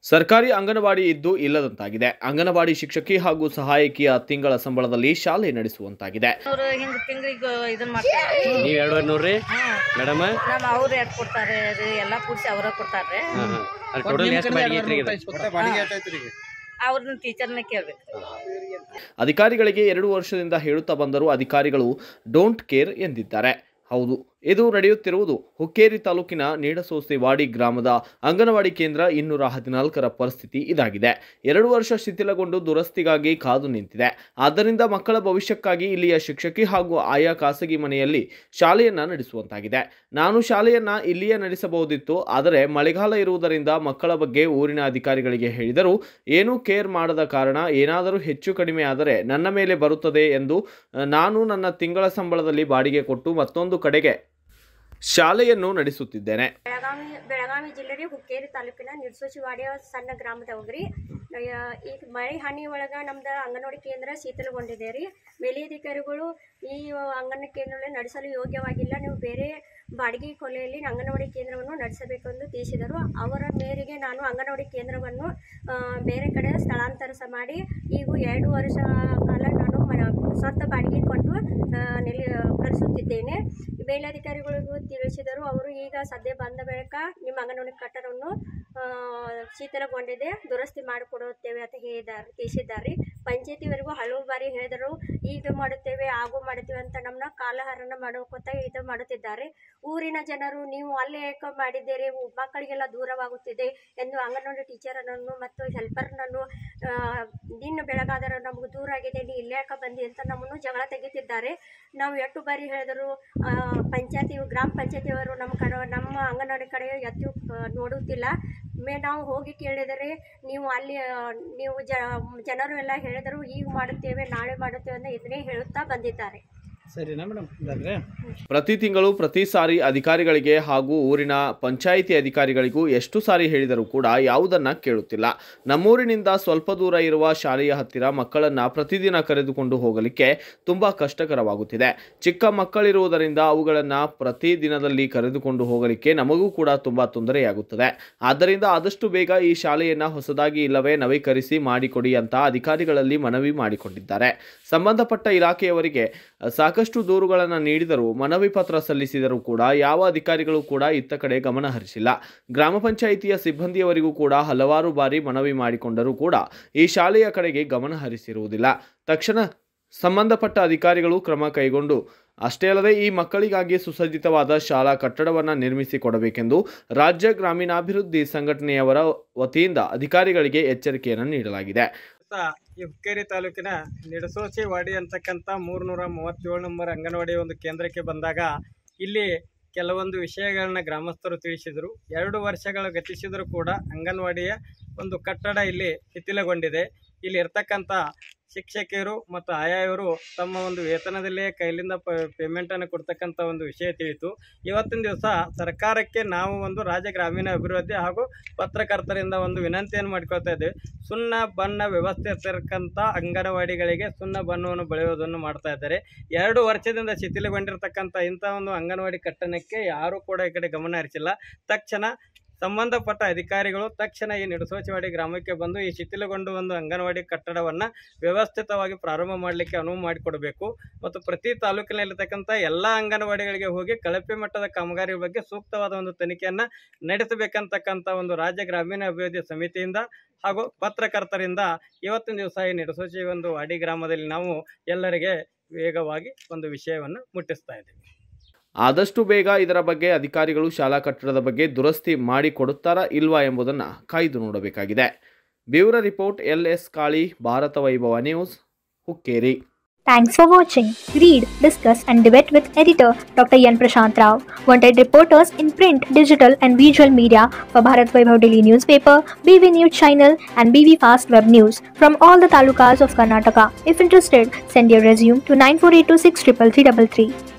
ಸರ್ಕಾರಿ ಅಂಗನವಾಡಿ ಇದ್ದು ಇಲ್ಲದಂತಾಗಿದೆ ಅಂಗನವಾಡಿ ಶಿಕ್ಷಕಿ ಹಾಗೂ ಸಹಾಯಕಿಯ ತಿಂಗಳ ಸಂಬಳದಲ್ಲಿ ಶಾಲೆ ನಡೆಸುವಂತಾಗಿದೆ ಅವ್ರು ಹಿಂಗ್ ತಿಂಗಳಿಗೆ ಇದನ್ನ ಮಾಡ್ತಾರೆ ನೀವ್ ಎರಡುವರೆ ನೋಡ್ರಿ ಮೇಡಮ್ ನಮ್ಮ ಅವ್ರು ಎರಡು ಕೊಡ್ತಾರೆ ಅದು ಎಲ್ಲ ಕೂಡಿಸಿ ಅವರ ಕೊಡ್ತಾರೆ ಟೋಟಲ್ ಎಷ್ಟು ಬಾಡಿಗೆ ಐತ್ರಿ ಇದು? ಅವ್ರನ್ನ ಟೀಚರ್ನ ಕೇಳ್ಬೇಕು ಅಧಿಕಾರಿಗಳಿಗೆ ಎರಡು ವರ್ಷದಿಂದ ಹೇಳುತ್ತಾ ಬಂದರೂ ಅಧಿಕಾರಿಗಳು ಡೋಂಟ್ ಕೇರ್ ಎಂದಿದ್ದಾರೆ ಹೌದು ಇದು ನಡೆಯುತ್ತಿರುವುದು ಹುಕ್ಕೇರಿ ತಾಲೂಕಿನ ನೀಡಸೋಸೆವಾಡಿ ಗ್ರಾಮದ ಅಂಗನವಾಡಿ ಕೇಂದ್ರ ಇನ್ನೂರ ಹದಿನಾಲ್ಕರ ಪರಿಸ್ಥಿತಿ ಇದಾಗಿದೆ ಎರಡು ವರ್ಷ ಶಿಥಿಲಗೊಂಡು ದುರಸ್ತಿಗಾಗಿ ಕಾದು ನಿಂತಿದೆ ಆದ್ದರಿಂದ ಮಕ್ಕಳ ಭವಿಷ್ಯಕ್ಕಾಗಿ ಇಲ್ಲಿಯ ಶಿಕ್ಷಕಿ ಹಾಗೂ ಆಯಾ ಖಾಸಗಿ ಮನೆಯಲ್ಲಿ ಶಾಲೆಯನ್ನ ನಡೆಸುವಂತಾಗಿದೆ ನಾನು ಶಾಲೆಯನ್ನ ಇಲ್ಲಿಯೇ ನಡೆಸಬಹುದಿತ್ತು ಆದರೆ ಮಳೆಗಾಲ ಇರುವುದರಿಂದ ಮಕ್ಕಳ ಬಗ್ಗೆ ಊರಿನ ಅಧಿಕಾರಿಗಳಿಗೆ ಹೇಳಿದರೂ ಏನೂ ಕೇರ್ ಮಾಡದ ಕಾರಣ ಏನಾದರೂ ಹೆಚ್ಚು ಕಡಿಮೆ ಆದರೆ ನನ್ನ ಮೇಲೆ ಬರುತ್ತದೆ ಎಂದು ಅಹ್, ನಾನು ನನ್ನ ತಿಂಗಳ ಸಂಬಳದಲ್ಲಿ ಬಾಡಿಗೆ ಕೊಟ್ಟು ಮತ್ತೊಂದು ಕಡೆಗೆ ಶಾಲೆಯನ್ನು ನಡೆಸುತ್ತಿದ್ದೇನೆ ಬೆಳಗಾವಿ ಬೆಳಗಾವಿ ಜಿಲ್ಲೆ ರೀ ಹುಕ್ಕೇರಿ ತಾಲೂಕಿನ ನಿರ್ಸೋಚಿವಾಡಿಯ ಸಣ್ಣ ಗ್ರಾಮದವ್ರಿ ಈಗ ಮಳೆ ಹಾನಿ ಒಳಗೆ ನಮ್ದು ಅಂಗನವಾಡಿ ಕೇಂದ್ರ ಶೀತಲಗೊಂಡಿದೆ ರೀ ಮೇಲಧಿಕಾರಿಗಳು ಈ ಅಂಗನ ಕೇಂದ್ರ ನಡೆಸಲು ಯೋಗ್ಯವಾಗಿಲ್ಲ ನೀವು ಬೇರೆ ಬಾಡಿಗೆ ಕೊಲೆಯಲ್ಲಿ ಅಂಗನವಾಡಿ ಕೇಂದ್ರವನ್ನು ನಡೆಸಬೇಕೆಂದು ತಿಳಿಸಿದರು ಅವರ ಮೇರೆಗೆ ನಾನು ಅಂಗನವಾಡಿ ಕೇಂದ್ರವನ್ನು ಆ, ಬೇರೆ ಕಡೆ ಸ್ಥಳಾಂತರಿಸ ಮಾಡಿ ಈಗ ಎರಡು ವರ್ಷ ಕಾಲ ನಾನು ಮ- ಸ್ವಂತ ಬಾಡಿಗೆ ಕೊಟ್ಟು ಆ, ನೆಲೆ ಕಳಿಸುತ್ತಿದ್ದೇನೆ ಮೇಲಧಿಕಾರಿಗಳಿಗೂ ತಿಳಿಸಿದರು ಅವರು ಈಗ ಸದ್ಯ ಬಂದ ಬಳಿಕ ನಿಮ್ಮ ಅಂಗನವಾಡಿ ಕಟ್ಟಡವನ್ನು ಆ, ಶೀತಲಗೊಂಡಿದೆ ದುರಸ್ತಿ ಮಾಡಿಕೊಡುತ್ತೇವೆ ಅಂತ ಹೇಳಿದ್ದಾರೆ ತಿಳಿಸಿದ್ದಾರೆ ಪಂಚಾಯತಿವರೆಗೂ ಹಲವು ಬಾರಿ ಹೇಳಿದರು ಈಗ ಮಾಡುತ್ತೇವೆ ಹಾಗೂ ಮಾಡುತ್ತೇವೆ ಅಂತ ನಮ್ಮನ್ನ ಕಾಲಹರಣ ಮಾಡೋಕೋತ ಇದು ಮಾಡುತ್ತಿದ್ದಾರೆ ಊರಿನ ಜನರು ನೀವು ಅಲ್ಲೇ ಏಕ ಮಾಡಿದ್ದೀರಿ ಉ- ಮಕ್ಕಳಿಗೆಲ್ಲ ದೂರವಾಗುತ್ತಿದೆ ಎಂದು ಅಂಗನವಾಡಿ ಟೀಚರನ್ನು ಮತ್ತು ಹೆಲ್ಪರ್ನನ್ನು ದಿನ ಬೆಳಗಾದರೆ ನಮಗೆ ದೂರ ಆಗಿದೆ ನೀವು ಇಲ್ಲೇ ಯಾಕೆ ಬಂದಿ ಅಂತ ನಮ್ಮನ್ನು ಜಗಳ ತೆಗಿತಿದ್ದಾರೆ ನಾವು ಎಷ್ಟು ಬಾರಿ ಹೇಳಿದರು ಪಂಚಾಯತಿ ಗ್ರಾಮ ಪಂಚಾಯತಿಯವರು ನಮ್ಮ ಕಡೆ ನಮ್ಮ ಅಂಗನವಾಡಿ ಕಡೆ ಎತ್ತು ಆ, ನೋಡುತ್ತಿಲ್ಲ ಮೇ ನಾವು ಹೋಗಿ ಕೇಳಿದರೆ ನೀವು ಅಲ್ಲಿ ಆ, ನೀವು ಜ ಜನರು ಎಲ್ಲ ಹೇಳಿದರು ಈಗ ಮಾಡುತ್ತೇವೆ ನಾಳೆ ಮಾಡುತ್ತೇವೆ ಅಂತ ಇದನ್ನೇ ಹೇಳುತ್ತಾ ಬಂದಿದ್ದಾರೆ ಸರಿನಾ ಮೇಡಮ್ ಇದಾದ್ರೆ ಪ್ರತಿ ತಿಂಗಳು ಪ್ರತಿ ಸಾರಿ ಅಧಿಕಾರಿಗಳಿಗೆ ಹಾಗೂ ಊರಿನ ಪಂಚಾಯಿತಿ ಅಧಿಕಾರಿಗಳಿಗೂ ಎಷ್ಟು ಸಾರಿ ಹೇಳಿದರೂ ಕೂಡ ಯಾವುದನ್ನ ಕೇಳುತ್ತಿಲ್ಲ ನಮ್ಮೂರಿನಿಂದ ಸ್ವಲ್ಪ ದೂರ ಇರುವ ಶಾಲೆಯ ಹತ್ತಿರ ಮಕ್ಕಳನ್ನ ಪ್ರತಿದಿನ ಕರೆದುಕೊಂಡು ಹೋಗಲಿಕ್ಕೆ ತುಂಬಾ ಕಷ್ಟಕರವಾಗುತ್ತಿದೆ ಚಿಕ್ಕ ಮಕ್ಕಳಿರುವುದರಿಂದ ಅವುಗಳನ್ನ ಪ್ರತಿ ದಿನದಲ್ಲಿ ಕರೆದುಕೊಂಡು ಹೋಗಲಿಕ್ಕೆ ನಮಗೂ ಕೂಡ ತುಂಬಾ ತೊಂದರೆಯಾಗುತ್ತದೆ ಆದ್ದರಿಂದ ಆದಷ್ಟು ಬೇಗ ಈ ಶಾಲೆಯನ್ನ ಹೊಸದಾಗಿ ಇಲ್ಲವೇ ನವೀಕರಿಸಿ ಮಾಡಿಕೊಡಿ ಅಂತ ಅಧಿಕಾರಿಗಳಲ್ಲಿ ಮನವಿ ಮಾಡಿಕೊಂಡಿದ್ದಾರೆ ಸಂಬಂಧಪಟ್ಟ ಇಲಾಖೆಯವರಿಗೆ ಅಹ್, ಸಾಕಷ್ಟು ದೂರುಗಳನ್ನು ನೀಡಿದರೂ ಮನವಿ ಪತ್ರ ಸಲ್ಲಿಸಿದರೂ ಕೂಡ ಯಾವ ಅಧಿಕಾರಿಗಳು ಕೂಡ ಇತ್ತ ಕಡೆ ಗಮನ ಹರಿಸಿಲ್ಲ ಗ್ರಾಮ ಪಂಚಾಯಿತಿಯ ಸಿಬ್ಬಂದಿಯವರಿಗೂ ಕೂಡ ಹಲವಾರು ಬಾರಿ ಮನವಿ ಮಾಡಿಕೊಂಡರೂ ಕೂಡ ಈ ಶಾಲೆಯ ಕಡೆಗೆ ಗಮನ ಹರಿಸಿರುವುದಿಲ್ಲ ತಕ್ಷಣ ಸಂಬಂಧಪಟ್ಟ ಅಧಿಕಾರಿಗಳು ಕ್ರಮ ಕೈಗೊಂಡು ಅಷ್ಟೇ ಅಲ್ಲದೆ ಈ ಮಕ್ಕಳಿಗಾಗಿ ಸುಸಜ್ಜಿತವಾದ ಶಾಲಾ ಕಟ್ಟಡವನ್ನು ನಿರ್ಮಿಸಿ ಕೊಡಬೇಕೆಂದು ರಾಜ್ಯ ಗ್ರಾಮೀಣಾಭಿವೃದ್ಧಿ ಸಂಘಟನೆಯವರ ವತಿಯಿಂದ ಅಧಿಕಾರಿಗಳಿಗೆ ಎಚ್ಚರಿಕೆಯನ್ನು ನೀಡಲಾಗಿದೆ ಸ ಈ ಹುಕ್ಕೇರಿ ತಾಲೂಕಿನ ನಿಡಸೋಚಿ ವಾಡಿ ಅಂತಕ್ಕಂಥ ಮೂರ್ನೂರ ಮೂವತ್ತೇಳು ನಂಬರ್ ಅಂಗನವಾಡಿ ಒಂದು ಕೇಂದ್ರಕ್ಕೆ ಬಂದಾಗ ಇಲ್ಲಿ ಕೆಲವೊಂದು ವಿಷಯಗಳನ್ನ ಗ್ರಾಮಸ್ಥರು ತಿಳಿಸಿದರು ಎರಡು ವರ್ಷಗಳು ಗತಿಸಿದರೂ ಕೂಡ ಅಂಗನವಾಡಿಯ ಒಂದು ಕಟ್ಟಡ ಇಲ್ಲಿ ಶಿಥಿಲಗೊಂಡಿದೆ ಇಲ್ಲಿ ಇರ್ತಕ್ಕಂಥ ಶಿಕ್ಷಕಿಯರು ಮತ್ತು ಆಯಾಯವರು ತಮ್ಮ ಒಂದು ವೇತನದಲ್ಲೇ ಕೈಲಿಂದ ಪ ಪೇಮೆಂಟನ್ನು ಕೊಡ್ತಕ್ಕಂಥ ಒಂದು ವಿಷಯ ತಿಳಿಯಿತು ಇವತ್ತಿನ ದಿವಸ ಸರ್ಕಾರಕ್ಕೆ ನಾವು ಒಂದು ರಾಜ್ಯ ಗ್ರಾಮೀಣ ಅಭಿವೃದ್ಧಿ ಹಾಗೂ ಪತ್ರಕರ್ತರಿಂದ ಒಂದು ವಿನಂತಿಯನ್ನು ಮಾಡ್ಕೊಳ್ತಾ ಇದ್ದೇವೆ ಸುಣ್ಣ ಬಣ್ಣ ವ್ಯವಸ್ಥೆ ಇರ್ತಕ್ಕಂಥ ಅಂಗನವಾಡಿಗಳಿಗೆ ಸುಣ್ಣ ಬಣ್ಣವನ್ನು ಬೆಳೆಯೋದನ್ನು ಮಾಡ್ತಾ ಇದ್ದಾರೆ ಎರಡು ವರ್ಷದಿಂದ ಶಿಥಿಲಗೊಂಡಿರ್ತಕ್ಕಂಥ ಇಂಥ ಒಂದು ಅಂಗನವಾಡಿ ಕಟ್ಟಣಕ್ಕೆ ಯಾರೂ ಕೂಡ ಈ ಕಡೆ ಗಮನ ಹರಿಸಿಲ್ಲ ತಕ್ಷಣ ಸಂಬಂಧಪಟ್ಟ ಅಧಿಕಾರಿಗಳು ತಕ್ಷಣ ಈ ನಿಡಸೋಚವಾಡಿ ಗ್ರಾಮಕ್ಕೆ ಬಂದು ಈ ಶಿಥಿಲಗೊಂಡ ಒಂದು ಅಂಗನವಾಡಿ ಕಟ್ಟಡವನ್ನು ವ್ಯವಸ್ಥಿತವಾಗಿ ಪ್ರಾರಂಭ ಮಾಡಲಿಕ್ಕೆ ಅನುವು ಮಾಡಿಕೊಡಬೇಕು ಮತ್ತು ಪ್ರತಿ ತಾಲೂಕಿನಲ್ಲಿರ್ತಕ್ಕಂಥ ಎಲ್ಲ ಅಂಗನವಾಡಿಗಳಿಗೆ ಹೋಗಿ ಕಳಪೆ ಮಟ್ಟದ ಕಾಮಗಾರಿ ಬಗ್ಗೆ ಸೂಕ್ತವಾದ ಒಂದು ತನಿಖೆಯನ್ನು ನಡೆಸಬೇಕಂತಕ್ಕಂಥ ಒಂದು ರಾಜ್ಯ ಗ್ರಾಮೀಣ ಅಭಿವೃದ್ಧಿ ಸಮಿತಿಯಿಂದ ಹಾಗೂ ಪತ್ರಕರ್ತರಿಂದ ಇವತ್ತಿನ ದಿವಸ ಈ ನಿಡಸೋಚಿ ಒಂದು ವಾಡಿ ಗ್ರಾಮದಲ್ಲಿ ನಾವು ಎಲ್ಲರಿಗೆ ವೇಗವಾಗಿ ಒಂದು ವಿಷಯವನ್ನು ಮುಟ್ಟಿಸ್ತಾ ಇದ್ದೀವಿ ಆದಷ್ಟು ಬೇಗ ಇದರ ಬಗ್ಗೆ ಅಧಿಕಾರಿಗಳು ಶಾಲಾ ಕಟ್ಟಡದ ಬಗ್ಗೆ ದುರಸ್ತಿ ಮಾಡಿ ಕೊಡುತ್ತಾರಾ ಇಲ್ವಾ ಎಂಬುದನ್ನು ಕಾಯ್ದು ನೋಡಬೇಕಾಗಿದೆ bureau report L S Kali Bharata Vaibhava news Hukkeri Thanks for watching. Read, discuss, and debate with editor Dr. Yan Prashant Rao. Wanted reporters in print, digital, and visual media for Bharat Vaibhav Daily Newspaper, BV News Channel, and BV Fast Web News from all the talukas of Karnataka. If interested, send your resume to 9482633333.